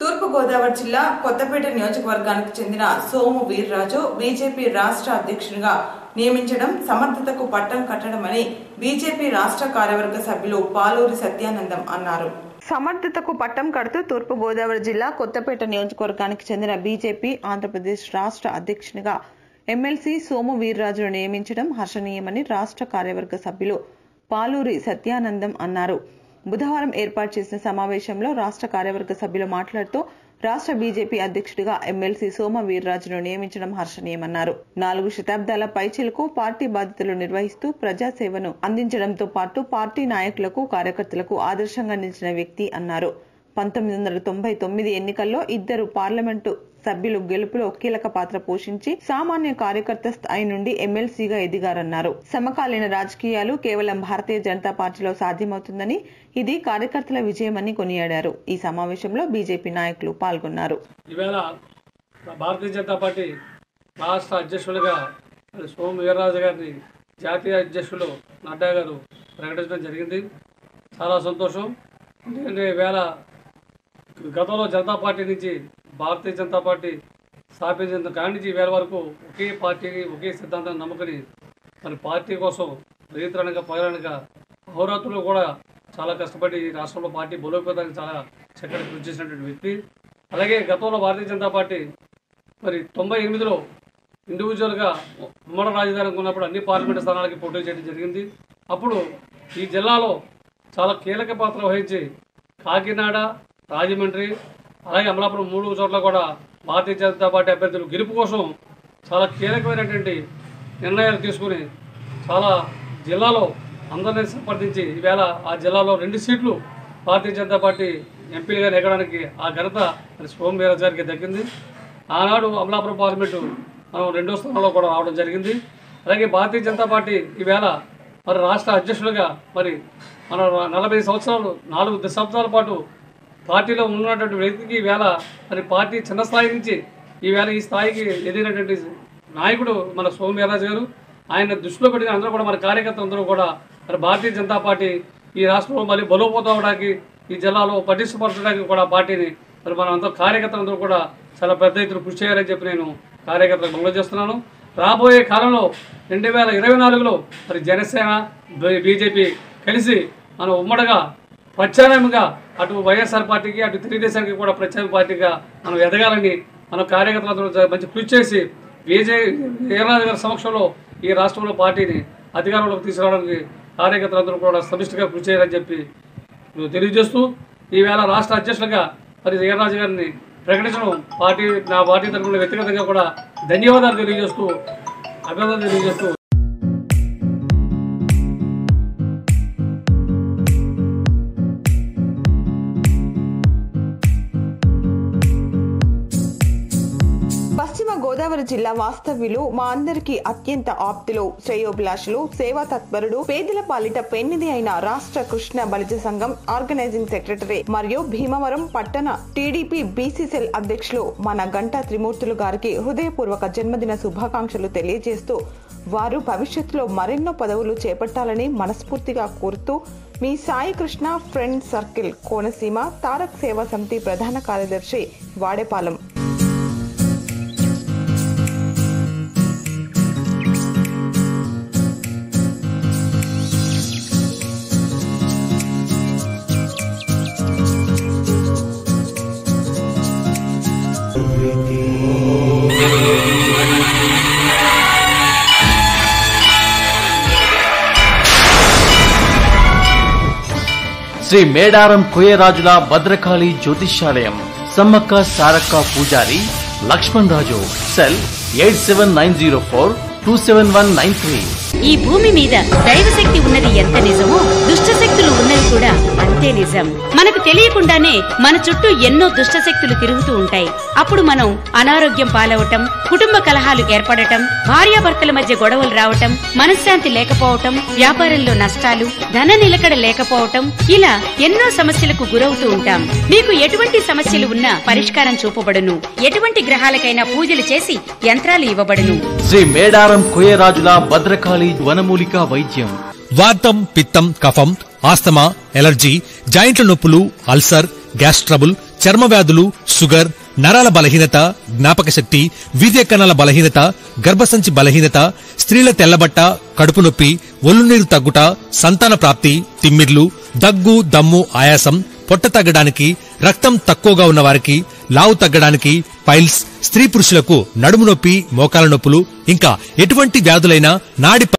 తూర్పుగోదావరి జిల్లా కొత్తపేట నియోజకవర్గానికి చెందిన సోము వీర్రాజు బీజేపీ రాష్ట్ర అధ్యక్షునిగా నియమించడం సమర్థతకు పట్టం కట్టడమని బీజేపీ రాష్ట్ర కార్యవర్గ సభ్యులు పాలూరి సత్యానందం అన్నారు సమర్థతకు పట్టం కడుతూ తూర్పుగోదావరి జిల్లా కొత్తపేట నియోజకవర్గానికి చెందిన బీజేపీ ఆంధ్రప్రదేశ్ రాష్ట్ర అధ్యక్షునిగా ఎమ్మెల్సీ సోము వీర్రాజును నియమించడం హర్షణీయమని రాష్ట్ర కార్యవర్గ సభ్యులు పాలూరి సత్యానందం అన్నారు బుధవారం ఏర్పాటు చేసిన సమావేశంలో రాష్ట్ర కార్యవర్గ సభ్యులు మాట్లాడుతూ రాష్ట్ర బీజేపీ అధ్యక్షుడిగా ఎమ్మెల్సీ సోమ వీర్రాజును నియమించడం హర్షణీయమన్నారు నాలుగు శతాబ్దాల పైచిలకు పార్టీ బాధ్యతలు నిర్వహిస్తూ ప్రజాసేవను అందించడంతో పాటు పార్టీ నాయకులకు కార్యకర్తలకు ఆదర్శంగా నిలిచిన వ్యక్తి అన్నారు పంతొమ్మిది వందల తొంభై తొమ్మిది ఎన్నికల్లో ఇద్దరు పార్లమెంటు సభ్యులు గెలుపులో కీలక పాత్ర పోషించి సామాన్య కార్యకర్త స్థాయి నుండి ఎమ్మెల్సీగా ఎదిగారన్నారు సమకాలీన రాజకీయాలు కేవలం భారతీయ జనతా పార్టీలో సాధ్యమవుతుందని ఇది కార్యకర్తల విజయమని కొనియాడారు ఈ సమావేశంలో బీజేపీ నాయకులు పాల్గొన్నారు ఈవేళ భారతీయ జనతా పార్టీ రాష్ట్ర అధ్యక్షులుగా మరి సోము వీర్రాజు గారిని జాతీయ అధ్యక్షులు నడ్డా గారు ప్రకటించడం జరిగింది చాలా సంతోషం ఎందుకంటే ఈవేళ గతంలో జనతా పార్టీ నుంచి భారతీయ జనతా పార్టీ స్థాపించిన కాడి నుంచి వేల వరకు ఒకే పార్టీని ఒకే సిద్ధాంతాన్ని నమ్ముకుని మరి పార్టీ కోసం రైతులనగా పగలనగా అహోరాత్రులు కూడా చాలా కష్టపడి ఈ రాష్ట్రంలో పార్టీ బలోపేతానికి చాలా చక్కటి కృషి చేసినటువంటి వ్యక్తి అలాగే గతంలో భారతీయ జనతా పార్టీ మరి తొంభై ఎనిమిదిలో ఇండివిజువల్గా ఉమ్మడి రాజధానికి ఉన్నప్పుడు అన్ని పార్లమెంటు స్థానాలకి పోటీ చేయడం జరిగింది అప్పుడు ఈ జిల్లాలో చాలా కీలక పాత్ర వహించి కాకినాడ రాజమండ్రి అలాగే అమలాపురం మూడు చోట్ల కూడా భారతీయ జనతా పార్టీ అభ్యర్థులు గెలుపు కోసం చాలా కీలకమైనటువంటి నిర్ణయాలు తీసుకుని చాలా జిల్లాలో అందరినీ సంప్రదించి ఈవేళ ఆ జిల్లాలో రెండు సీట్లు భారతీయ జనతా పార్టీ ఎంపీలుగా నెగ్గడానికి ఆ ఘనత మరి సోమ్ వీరాజ్ గారికి దక్కింది ఆనాడు అమలాపురం పార్లమెంటు మనం రెండో స్థానంలో కూడా రావడం జరిగింది అలాగే భారతీయ జనతా పార్టీ ఈవేళ మరి రాష్ట్ర అధ్యక్షులుగా మరి మన నలభై సంవత్సరాలు నాలుగు దశాబ్దాల పాటు పార్టీలో ఉన్నటువంటి వ్యక్తికి ఈవేళ మరి పార్టీ చిన్న స్థాయి నుంచి ఈవేళ ఈ స్థాయికి ఎదిగినటువంటి నాయకుడు మన సోము వీర్రాజు గారు ఆయన దృష్టిలో పెట్టుకుని అందరూ కూడా మన కార్యకర్తలందరూ కూడా మరి భారతీయ జనతా పార్టీ ఈ రాష్ట్రంలో మళ్ళీ బలోపేతం అవడానికి ఈ జిల్లాలో పటిష్టపరచడానికి కూడా పార్టీని మరి మనం అందరూ కార్యకర్తలందరూ కూడా చాలా పెద్ద ఎత్తున కృషి చేయాలని చెప్పి నేను కార్యకర్తలకు మనవి చేస్తున్నాను రాబోయే కాలంలో రెండు వేల ఇరవై నాలుగులో మరి జనసేన బీజేపీ కలిసి మనం ఉమ్మడిగా ప్రత్యామ్నాయంగా అటు వైఎస్ఆర్ పార్టీకి అటు తెలుగుదేశానికి కూడా ప్రత్యామ్నాయ పార్టీగా మనం ఎదగాలని మన కార్యకర్తలందరూ జ- మంచి కృషి చేసి విజయ్ వీరరాజు గారి సమక్షంలో ఈ రాష్ట్రంలో పార్టీని అధికారంలోకి తీసుకురావడానికి కార్యకర్తలందరూ కూడా సమిష్టిగా కృషి చేయాలని చెప్పి నేను తెలియజేస్తూ ఈవేళ రాష్ట్ర అధ్యక్షులుగా మరి వీరరాజు గారిని ప్రకటించడం పార్టీ నా పార్టీ తరఫున వ్యక్తిగతంగా కూడా ధన్యవాదాలు తెలియజేస్తూ అభినందనలు తెలియజేస్తూ పశ్చిమ గోదావరి జిల్లా వాస్తవ్యులు మా అందరికీ అత్యంత ఆప్తులు శ్రేయోభిలాషులు సేవా తత్పరుడు పేదల పాలిట పెన్నిది అయిన రాష్ట్ర కృష్ణ బలిజ సంఘం ఆర్గనైజింగ్ సెక్రటరీ మరియు భీమవరం పట్టణ టీడీపీ బీసీసీఎల్ అధ్యక్షులు మన గంటా త్రిమూర్తులు గారికి హృదయపూర్వక జన్మదిన శుభాకాంక్షలు తెలియజేస్తూ వారు భవిష్యత్తులో మరెన్నో పదవులు చేపట్టాలని మనస్ఫూర్తిగా కోరుతూ మీ సాయి కృష్ణ ఫ్రెండ్ సర్కిల్ కోనసీమ తారక్ సేవా సమితి ప్రధాన కార్యదర్శి వాడేపాలెం శ్రీ మేడారం కోయరాజుల భద్రకాళి జ్యోతిష్యాలయం సమ్మక్క సారక్క పూజారి Laxman Raju cell eight seven nine zero four two seven one nine three ఈ భూమి మీద దైవశక్తి ఉన్నది ఎంత నిజమో దుష్ట శక్తులు ఉన్నది కూడా అంతే నిజం మనకు తెలియకుండానే మన చుట్టూ ఎన్నో దుష్ట శక్తులు తిరుగుతూ ఉంటాయి అప్పుడు మనం అనారోగ్యం పాలవటం కుటుంబ కలహాలు ఏర్పడటం భార్యాభర్తల మధ్య గొడవలు రావటం మనశ్శాంతి లేకపోవటం వ్యాపారంలో నష్టాలు ధన నిలకడ లేకపోవటం ఇలా ఎన్నో సమస్యలకు గురవుతూ ఉంటాం మీకు ఎటువంటి సమస్యలు ఉన్నా పరిష్కారం చూపబడును ఎటువంటి గ్రహాలకైనా పూజలు చేసి యంత్రాలు ఇవ్వబడును శ్రీ మేడారం కోయరాజుల భద్రకాళి వనమూలిక వైద్యం వాతం పిత్తం కఫం ఆస్తమా ఎలర్జీ జాయింట్ల నొప్పులు అల్సర్ గ్యాస్ ట్రబుల్ చర్మ వ్యాధులు షుగర్ నరాల బలహీనత జ్ఞాపక శక్తి వీర్య కణాల బలహీనత గర్భసంచి బలహీనత స్త్రీల తెల్లబట్ట కడుపు నొప్పి ఒళ్ళు నీరు తగ్గుట సంతాన ప్రాప్తి తిమ్మిర్లు దగ్గు దమ్ము ఆయాసం పొట్ట తగ్గడానికి రక్తం తక్కువగా ఉన్న వారికి లావు తగ్గడానికి పైల్స్ స్త్రీ పురుషులకు నడుము నొప్పి మోకాల నొప్పులు ఇంకా ఎటువంటి వ్యాధులైనా నాడి